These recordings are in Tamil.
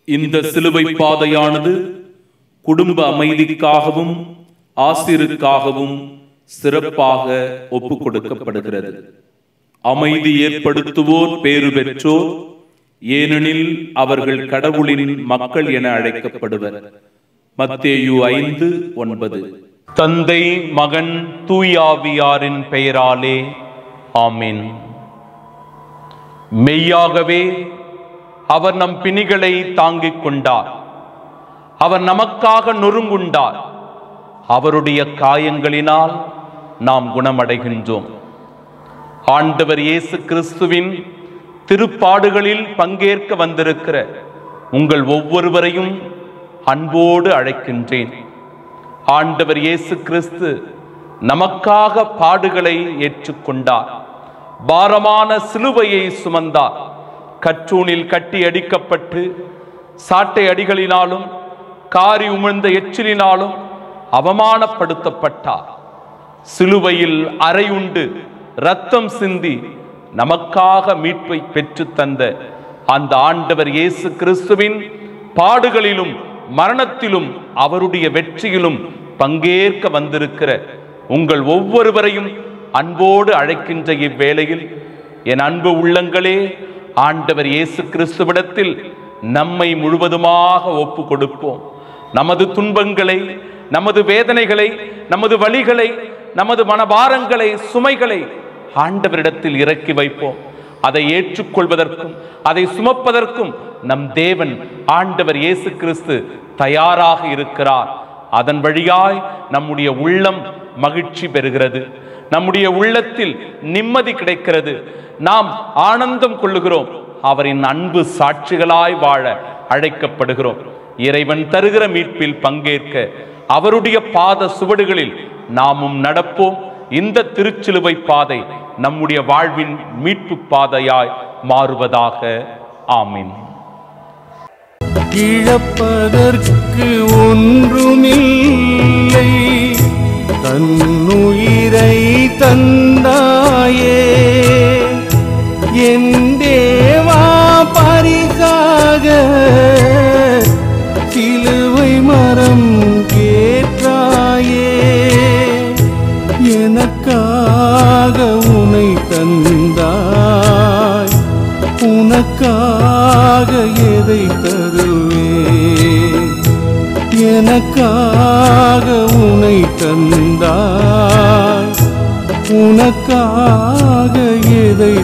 இந்த சிலுவை பாதையானது குடும்ப அமைதிக்காகவும் ஆசிருக்காகவும் சிறப்பாக ஒப்புக் கொடுக்கப்படுகிறது அமைதி ஏற்படுத்துவோர் பேறு பெற்றோர் ஏனெனில் அவர்கள் கடவுளின் மக்கள் என அழைக்கப்படுவர் மத்தேயு ஐந்து ஒன்பது தந்தை மகன் தூயாவியாரின் பெயராலே ஆமென் மெய்யாகவே அவர் நம் பிணிகளை தாங்கிக் கொண்டார் அவர் நமக்காக நொறுங்குண்டார் அவருடைய காயங்களினால் நாம் குணமடைகின்றோம் ஆண்டவர் இயேசு கிறிஸ்துவின் திருப்பாடுகளில் பங்கேற்க வந்திருக்கிற உங்கள் ஒவ்வொருவரையும் அன்போடு அழைக்கின்றேன் ஆண்டவர் இயேசு கிறிஸ்து நமக்காக பாடுகளை ஏற்றுக்கொண்டார் பாரமான சிலுவையை சுமந்தார் கற்றூணில் கட்டி அடிக்கப்பட்டு சாட்டை அடிகளினாலும் காரி உமிழ்ந்த எச்சிலினாலும் அவமானப்படுத்தப்பட்டார் சிலுவையில் அறையுண்டு ரத்தம் சிந்தி நமக்காக மீட்பை பெற்று தந்த அந்த ஆண்டவர் இயேசு கிறிஸ்துவின் பாடுகளிலும் மரணத்திலும் அவருடைய வெற்றியிலும் பங்கேற்க வந்திருக்கிற உங்கள் ஒவ்வொருவரையும் அன்போடு அழைக்கின்ற இவ்வேளையில் என் அன்பு உள்ளங்களே ஆண்டவர் இயேசு கிறிஸ்துவிடத்தில் நம்மை முழுவதுமாக ஒப்பு கொடுப்போம் நமது துன்பங்களை நமது வேதனைகளை நமது வழிகளை நமது மனபாரங்களை சுமைகளை ஆண்டவரிடத்தில் இறக்கி வைப்போம் அதை ஏற்றுக்கொள்வதற்கும் அதை சுமப்பதற்கும் நம் தேவன் ஆண்டவர் இயேசு கிறிஸ்து தயாராக இருக்கிறார் அதன் வழியாய் நம்முடைய உள்ளம் மகிழ்ச்சி பெறுகிறது நம்முடைய உள்ளத்தில் நிம்மதி கிடைக்கிறது நாம் ஆனந்தம் கொள்ளுகிறோம் அவரின் அன்பு சாட்சிகளாய் வாழ அழைக்கப்படுகிறோம் இறைவன் தருகிற மீட்பில் பங்கேற்க அவருடைய பாத சுவடுகளில் நாமும் நடப்போம் இந்த திருச்சிலுவை பாதை நம்முடைய வாழ்வின் மீட்பு பாதையாய் மாறுவதாக ஆமீன் இழப்பதற்கு ஒன்றுமில்லை தன்னுயிரை தந்தாயே என் தேவா பரிசாக சிலுவை மரம் கேட்டாயே எனக்காக உனை தந்தாய் உனக்காக எதை தருவேன் எனக்காக உனை தந்தாய் உனக்காக எதை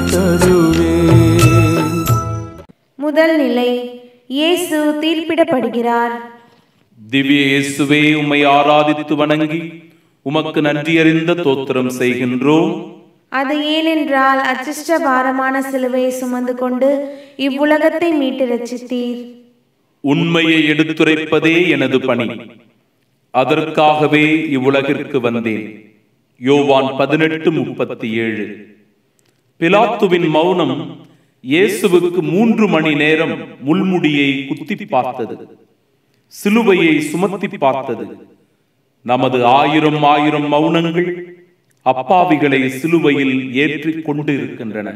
தருவேன் முதல் நிலை இயேசு தீர்ப்பிடப்படுகிறார் திவ்ய இயேசுவே உம்மை ஆராதித்து வணங்கி உமக்கு நன்றியறிந்த தோத்திரம் செய்கின்றோம் அது ஏனென்றால் அச்சிஷ்ட பாரமான சிலுவையை சுமந்து கொண்டு இவ்வுலகத்தை மீட்டு ரட்சித்தீர் உண்மையை எடுத்துரைப்பதே எனது பணி அதற்காகவே இவ்வுலகிற்கு வந்தேன் யோவான் பதினெட்டு முப்பத்தி ஏழு பிலாத்துவின் மௌனம் இயேசுவுக்கு மூன்று மணி நேரம் முள்முடியை குத்தி பார்த்தது சிலுவையை சுமத்தி பார்த்தது நமது ஆயிரம் ஆயிரம் மௌனங்கள் அப்பாவிகளை சிலுவையில் ஏற்றிக் கொண்டு இருக்கின்றன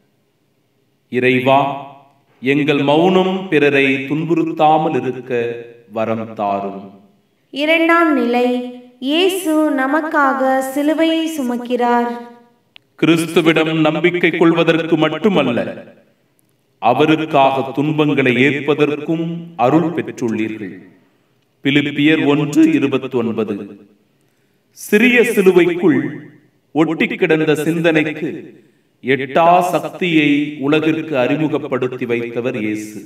இறைவா எங்கள் மௌனம் பிறரை துன்புறுத்தாமல் இருக்க வரம் தாரும் இரண்டாம் நிலை இயேசு நமக்காக சிலுவையை சுமக்கிறார் கிறிஸ்துவிடம் நம்பிக்கை கொள்வதற்கு மட்டுமல்ல அவருக்காக துன்பங்களை ஏற்பதற்கும் அருள் பெற்றுள்ளீர்கள் பிலிப்பியர் ஒன்று இருபத்தி ஒன்பது சிறிய சிலுவைக்குள் ஒட்டி கிடந்த சிந்தனைக்கு எட்டா சக்தியை உலகிற்கு அறிமுகப்படுத்தி வைத்தவர் இயேசு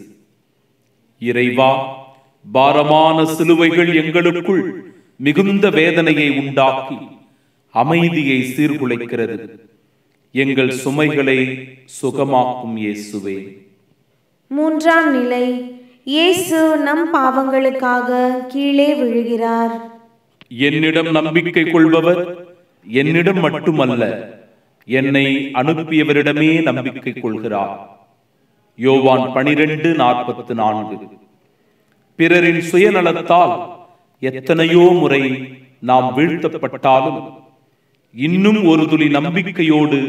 இறைவா பாரமான சிலுவைகள் எங்களுக்குள் மிகுந்த வேதனையை உண்டாக்கி அமைதியை சீர்குலைக்கிறது எங்கள் சுமைகளை சுகமாக்கும் இயேசுவே மூன்றாம் நிலை இயேசு நம் பாவங்களுக்காக கீழே விழுகிறார் என்னிடம் நம்பிக்கை கொள்பவர் என்னிடம் மட்டுமல்ல என்னை அனுப்பியவரிடமே நம்பிக்கை கொள்கிறார் யோவான் பனிரெண்டு நாற்பத்து நான்கு பிறரின் சுயநலத்தால் எத்தனையோ முறை நாம் வீழ்த்தப்பட்டாலும் இன்னும் ஒரு துளி நம்பிக்கையோடு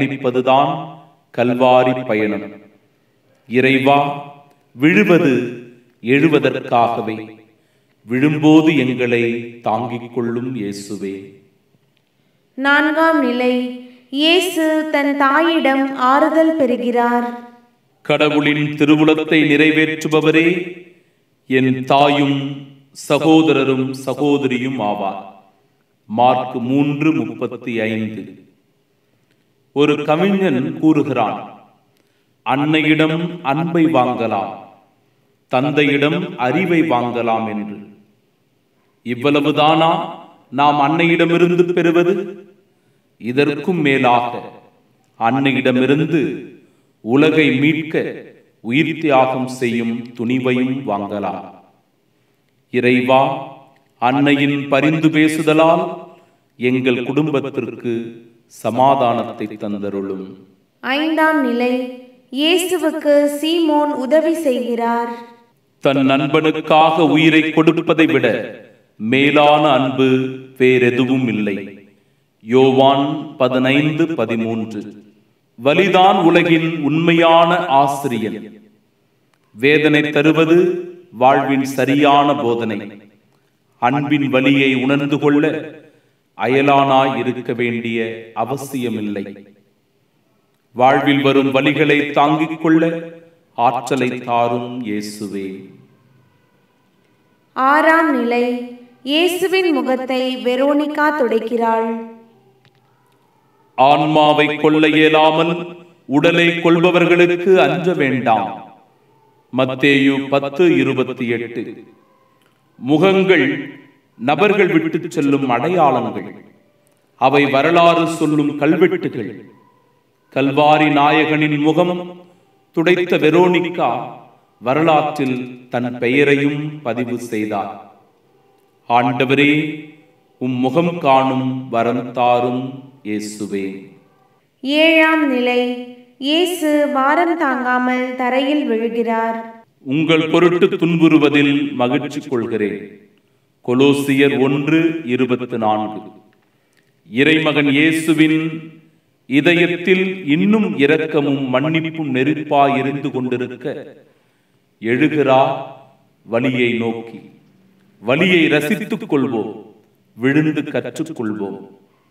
பயணிப்பதுதான் கல்வாரி பயணம் இறைவா விழுவது எழுவதற்காகவே விழும்போது எங்களை தாங்கிக் கொள்ளும் இயேசுவே நான்காம் நிலை இயேசு தன் தாயிடம் ஆறுதல் பெறுகிறார் கடவுளின் திருவுளத்தை நிறைவேற்றுபவரே என் தாயும் சகோதரரும் சகோதரியும் ஆவார் மார்க் மூன்று முப்பத்தி ஐந்து ஒரு கவிஞன் கூறுகிறான் அன்னையிடம் அன்பை வாங்கலாம் தந்தையிடம் அறிவை வாங்கலாம் என்று இவ்வளவுதானா நாம் அன்னையிடமிருந்து பெறுவது இதற்கும் மேலாக அன்னையிடமிருந்து உலகை மீட்க உயிர் தியாகம் செய்யும் துணிவையும் வாங்கலாம் இறைவா அன்னையின் பரிந்து பேசுதலால் எங்கள் குடும்பத்திற்கு சமாதானத்தை தந்தருளும் ஐந்தாம் நிலை இயேசுவுக்கு சீமோன் உதவி செய்கிறார் தன் நண்பனுக்காக உயிரை கொடுப்பதை விட மேலான அன்பு வேறெதுவும் இல்லை யோவான் பதினைந்து பதிமூன்று வலிதான் உலகின் உண்மையான ஆசிரியன் வேதனை தருவது வாழ்வின் சரியான போதனை அன்பின் வலியை உணர்ந்து கொள்ள அயலானாய் இருக்க வேண்டிய அவசியமில்லை வாழ்வில் வரும் வலிகளை தாங்கிக் கொள்ள ஆற்றலை தாரும் இயேசுவே ஆறாம் நிலை இயேசுவின் முகத்தை வெரோனிகா துடைக்கிறாள் ஆன்மாவை கொள்ள இயலாமல் உடலை கொள்பவர்களுக்கு அஞ்ச வேண்டாம் மத்தேயு பத்து இருபத்தி எட்டு முகங்கள் நபர்கள் விட்டுச் செல்லும் அடையாளங்கள் அவை வரலாறு சொல்லும் கல்வெட்டுகள் கல்வாரி நாயகனின் முகம் துடைத்த வெரோனிகா வரலாற்றில் தன் பெயரையும் பதிவு செய்தார் ஆண்டவரே உம் முகம் காணும் வரம் தாரும் இயேசுவே ஏழாம் நிலை இயேசு பாரம் தாங்காமல் தரையில் விழுகிறார் உங்கள் பொருட்டு துன்புறுவதில் மகிழ்ச்சி கொள்கிறேன் கொலோசியர் ஒன்று இருபத்தி நான்கு இறைமகன் இயேசுவின் இதயத்தில் இன்னும் இரக்கமும் மன்னிப்பும் நெருப்பாய் இருந்து கொண்டிருக்க எழுகிறார் வலியை நோக்கி வலியை ரசித்துக் கொள்வோம் விழுந்து கற்றுக்கொள்வோம்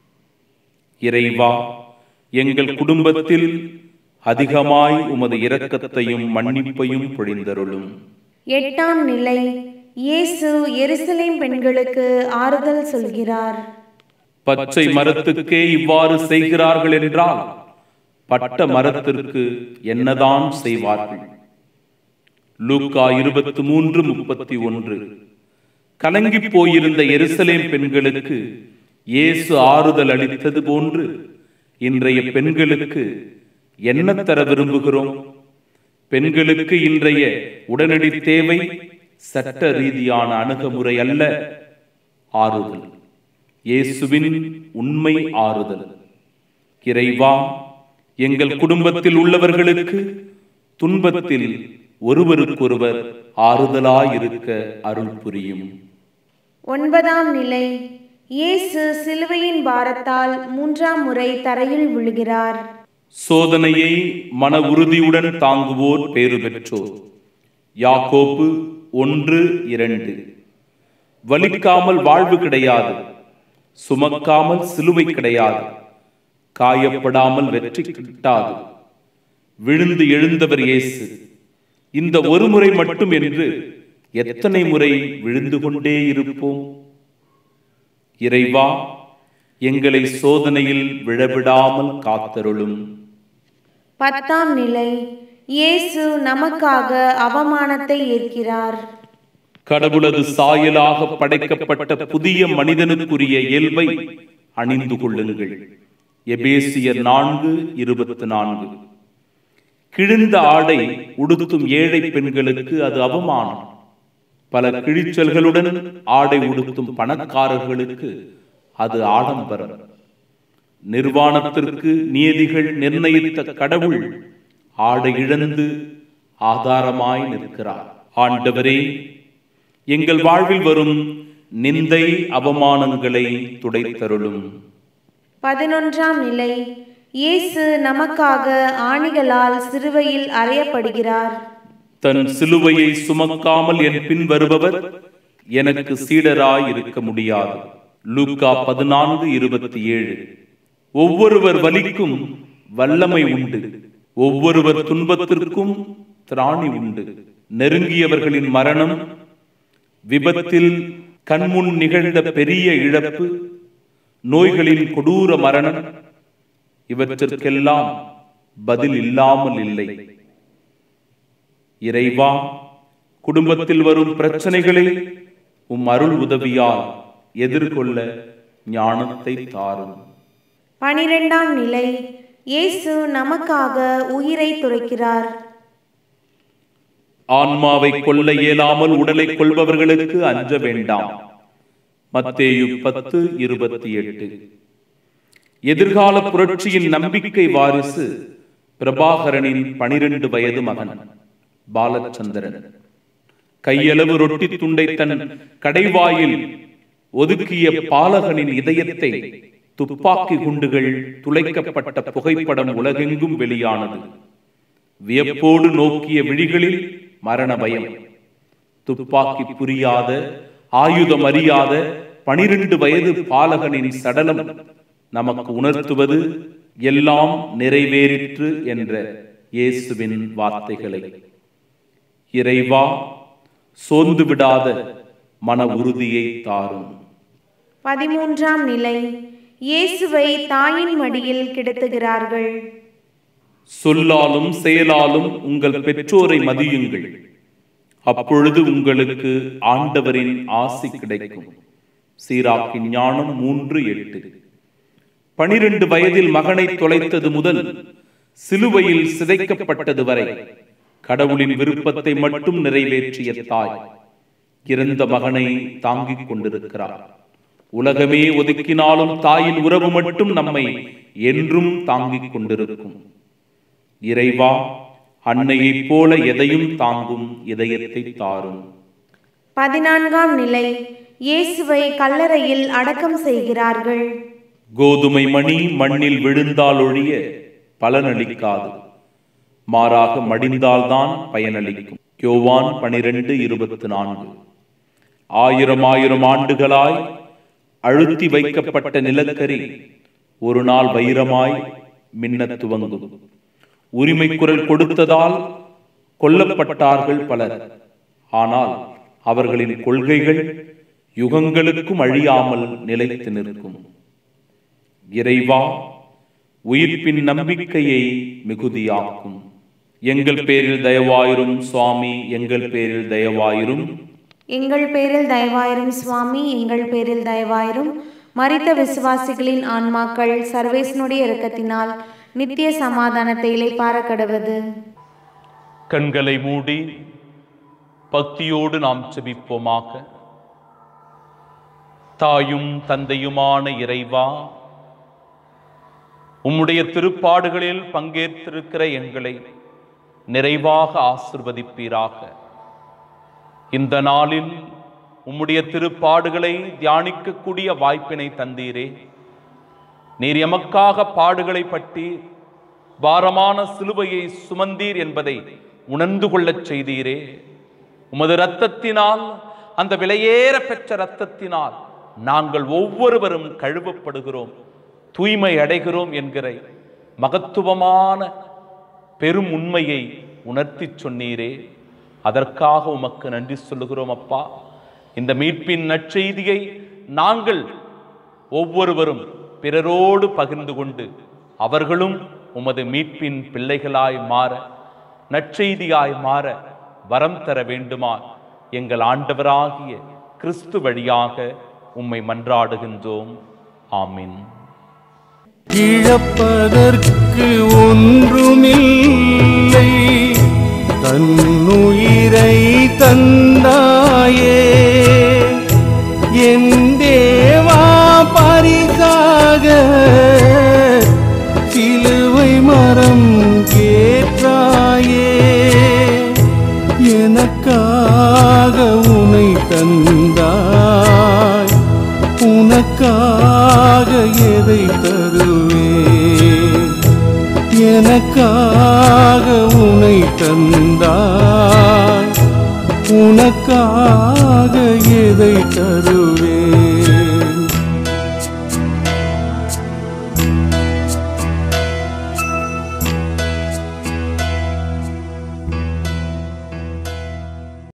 இறைவா எங்கள் குடும்பத்தில் அதிகமாய் உமது இரக்கத்தையும் மன்னிப்பையும் பொழிந்தருளும் எட்டாம் நிலை இயேசு எருசலேம் பெண்களுக்கு ஆறுதல் சொல்கிறார் பச்சை மரத்துக்கே இவ்வாறு செய்கிறார்கள் என்றால் பட்ட மரத்திற்கு என்னதான் செய்வார்கள் லூக்கா இருபத்தி மூன்று முப்பத்தி ஒன்று கலங்கி போயிருந்த எருசலேம் பெண்களுக்கு இயேசு ஆறுதல் அளித்தது போன்று இன்றைய பெண்களுக்கு என்ன தர விரும்புகிறோம் பெண்களுக்கு இன்றைய உடனடி தேவை சட்ட ரீதியான அணுகுமுறை அல்ல ஆறுதல் இயேசுவின் உண்மை ஆறுதல் இறைவா எங்கள் குடும்பத்தில் உள்ளவர்களுக்கு துன்பத்தில் ஒருவருக்கொருவர் ஆறுதலாயிருக்க அருள் புரியும் ஒன்பதாம் நிலை இயேசு சிலுவையின் பாரத்தால் மூன்றாம் முறை தரையில் விழுகிறார் சோதனையை மன உறுதியுடன் தாங்குவோர் பேறு பெற்றோர் யாக்கோப்பு ஒன்று இரண்டு வலிக்காமல் வாழ்வு கிடையாது சுமக்காமல் சிலுவை கிடையாது காயப்படாமல் வெற்றி கிட்டாது விழுந்து எழுந்தவர் இயேசு இந்த ஒரு முறை மட்டும் என்று எத்தனை முறை விழுந்து கொண்டே இருப்போம் இறைவா எங்களை சோதனையில் விழவிடாமல் காத்தருளும் பத்தாம் நிலை இயேசு நமக்காக அவமானத்தை ஏற்கிறார் கடவுளது சாயலாக படைக்கப்பட்ட புதிய மனிதனுக்குரிய இயல்பை அணிந்து கொள்ளுங்கள் எபேசியர் நான்கு இருபத்தி நான்கு கிழிந்த ஆடை உடுத்தும் ஏழை பெண்களுக்கு அது அவமானம் பல கிழிச்சல்களுடன் ஆடை உடுத்தும் பணக்காரர்களுக்கு அது ஆடம்பரம் நிர்வாணத்திற்கு நியதிகள் நிர்ணயித்த கடவுள் ஆடை இழந்து ஆதாரமாய் நிற்கிறார் ஆண்டவரே எங்கள் வாழ்வில் வரும் நிந்தை அவமானங்களை துடைத்தருளும் பதினொன்றாம் நிலை இயேசு நமக்காக ஆணிகளால் சிலுவையில் அறையப்படுகிறார் தன் சிலுவையை சுமக்காமல் என் பின் வருபவர் எனக்கு சீடராய் இருக்க முடியாது லூக்கா பதினான்கு இருபத்தி ஏழு ஒவ்வொருவர் வலிக்கும் வல்லமை உண்டு ஒவ்வொருவர் துன்பத்திற்கும் திராணி உண்டு நெருங்கியவர்களின் மரணம் விபத்தில் கண்முன் நிகழ்ந்த பெரிய இழப்பு நோய்களின் கொடூர மரணம் இவற்றிற்கெல்லாம் பதில் இல்லாமல் இல்லை இறைவா குடும்பத்தில் வரும் பிரச்சனைகளை உம் அருள் உதவியால் எதிர்கொள்ள ஞானத்தை தாரும் பனிரெண்டாம் நிலை இயேசு நமக்காக உயிரை துறக்கிறார் ஆன்மாவை கொல்ல இயலாமல் உடலை கொள்பவர்களுக்கு அஞ்ச வேண்டாம் மத்தேயு பத்து இருபத்தி எட்டு எதிர்கால புரட்சியின் நம்பிக்கை வாரிசு பிரபாகரனின் பனிரெண்டு வயது மகன் பாலச்சந்திரன் கையளவு ரொட்டி துண்டை தன் கடைவாயில் ஒதுக்கிய பாலகனின் இதயத்தை துப்பாக்கி குண்டுகள் துளைக்கப்பட்ட புகைப்படம் உலகெங்கும் வெளியானது வியப்போடு நோக்கிய விழிகளில் மரண பயம் துப்பாக்கி புரியாத ஆயுதம் அறியாத பனிரெண்டு வயது பாலகனின் சடலம் நமக்கு உணர்த்துவது எல்லாம் நிறைவேறிற்று என்ற இயேசுவின் வார்த்தைகளை இறைவா சோர்ந்து விடாத மன உறுதியை தாரும் பதிமூன்றாம் நிலை இயேசுவை தாயின் மடியில் கிடத்துகிறார்கள் சொல்லாலும் செயலாலும் உங்கள் பெற்றோரை மதியுங்கள் அப்பொழுது உங்களுக்கு ஆண்டவரின் ஆசி கிடைக்கும் சீராக்கின் ஞானம் மூன்று எட்டு பனிரெண்டு வயதில் மகனை தொலைத்தது முதல் சிலுவையில் சிதைக்கப்பட்டது வரை கடவுளின் விருப்பத்தை மட்டும் நிறைவேற்றிய தாய் இறந்த மகனை தாங்கிக் கொண்டிருக்கிறார் உலகமே ஒதுக்கினாலும் தாயின் உறவு மட்டும் நம்மை என்றும் தாங்கிக் கொண்டிருக்கும் இறைவா அன்னையைப் போல எதையும் தாங்கும் இதயத்தை தாரும் பதினான்காம் நிலை இயேசுவை கல்லறையில் அடக்கம் செய்கிறார்கள் கோதுமை மணி மண்ணில் விழுந்தால் ஒழிய பலனளிக்காது மாறாக மடிந்தால்தான் பயனளிக்கும் யோவான் பனிரெண்டு இருபத்தி நான்கு ஆயிரம் ஆயிரம் ஆண்டுகளாய் அழுத்தி வைக்கப்பட்ட நிலக்கரி ஒரு நாள் வைரமாய் மின்னத் துவங்கும் உரிமை குரல் கொடுத்ததால் கொல்லப்பட்டார்கள் பலர் ஆனால் அவர்களின் கொள்கைகள் யுகங்களுக்கும் அழியாமல் நிலைத்து நிற்கும் இறைவா உயிர்ப்பின் நம்பிக்கையை மிகுதியாக்கும் எங்கள் பேரில் தயவாயிரும் சுவாமி எங்கள் பேரில் தயவாயிரும் எங்கள் பேரில் தயவாயிரும் சுவாமி எங்கள் பேரில் தயவாயிரும் மரித்த விசுவாசிகளின் ஆன்மாக்கள் சர்வேசனுடைய இரக்கத்தினால் நித்திய சமாதானத்தை இலைப்பார கடவது கண்களை மூடி பக்தியோடு நாம் செபிப்போமாக தாயும் தந்தையுமான இறைவா உம்முடைய திருப்பாடுகளில் பங்கேற்றிருக்கிற எங்களை நிறைவாக ஆசிர்வதிப்பீராக இந்த நாளில் உம்முடைய திருப்பாடுகளை தியானிக்கக்கூடிய வாய்ப்பினை தந்தீரே நீர் எமக்காக பாடுகளை பற்றி பாரமான சிலுவையை சுமந்தீர் என்பதை உணர்ந்து கொள்ளச் செய்தீரே உமது இரத்தத்தினால் அந்த விலையேற பெற்ற இரத்தத்தினால் நாங்கள் ஒவ்வொருவரும் கழுவப்படுகிறோம் தூய்மை அடைகிறோம் என்கிற மகத்துவமான பெரும் உண்மையை உணர்த்திச் சொன்னீரே அதற்காக உமக்கு நன்றி சொல்லுகிறோம் அப்பா இந்த மீட்பின் நற்செய்தியை நாங்கள் ஒவ்வொருவரும் பிறரோடு பகிர்ந்து கொண்டு அவர்களும் உமது மீட்பின் பிள்ளைகளாய் மாற நற்செய்தியாய் மாற வரம் தர வேண்டுமா எங்கள் ஆண்டவராகிய கிறிஸ்து வழியாக உம்மை மன்றாடுகின்றோம் ஆமீன் இழப்பதற்கு ஒன்றுமில்லை தன்னுயிரை தந்தாயே என் தேவா பரிசாக சிலுவை மரம் கேட்டாயே எனக்காக உனை தந்தாய் உனக்காக எதை தருவேன் எனக்காக உனை தந்தாய் உனக்காக எதை தருவே